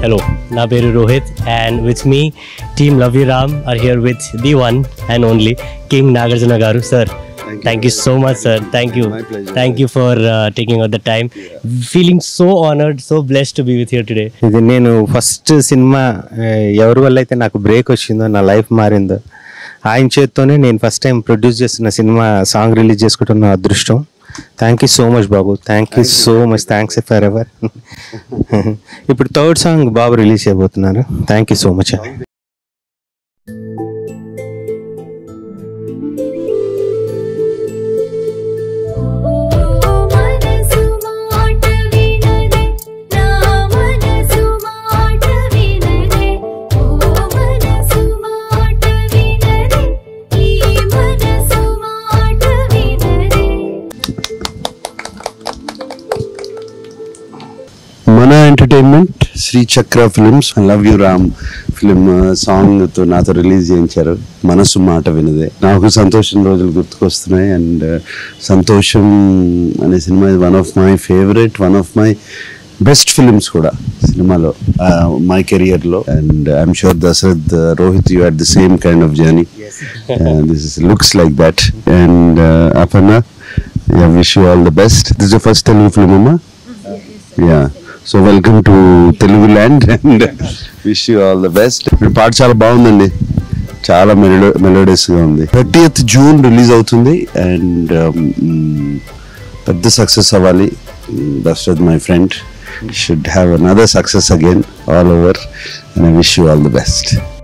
Hello, నా పేరు Rohit and with me team love you Ram are here with the one and only king Nagarjuna garu sir thank you so much sir thank you My pleasure. Thank you for taking out the time feeling so honoured so blessed to be with here today ఇది నేను first cinema ఆ, ఎవరి వల్ల అయితే నాకు break వచ్చిందో నా life మారిందో ఆయన చేత్తోనే నేను ఫస్ట్ టైం ప్రొడ్యూస్ చేస్తున్న సినిమా సాంగ్ రిలీజ్ చేసుకుంటున్న నా అదృష్టం థ్యాంక్ యూ సో మచ్ బాబు thank you so much thanks forever ఇప్పుడు థర్డ్ సాంగ్ బాబు రిలీజ్ చేయబోతున్నారు thank you so much Manasu Maata వినదే నా మనసు మాట వినదే ఓ మనసు మాట వినదే ఈ మనసు మాట వినదే మన entertainment Sri Chakra films love you Ram film song తో నాతో రిలీజ్ చేయించారు మనసు మాట వినదే నాకు సంతోషం రోజులు గుర్తుకొస్తున్నాయి అండ్ సంతోషం అనే cinema one of my favourite one of my best films కూడా సినిమాలో మై కెరియర్ లో and I'm sure Dasarath Rohit you at the same kind of journey this is looks like that and Aparna wish you all the best this the first Telugu film అమ్మా yeah so welcome to Telugu land and wish you all the best మీ పాట చాలా బాగుందండి చాలా melo మెలోడియస్గా ఉంది thirtieth June release అవుతుంది and పెద్ద సక్సెస్ అవ్వాలి Dasarath my friend should have another success again all over and I wish you all the best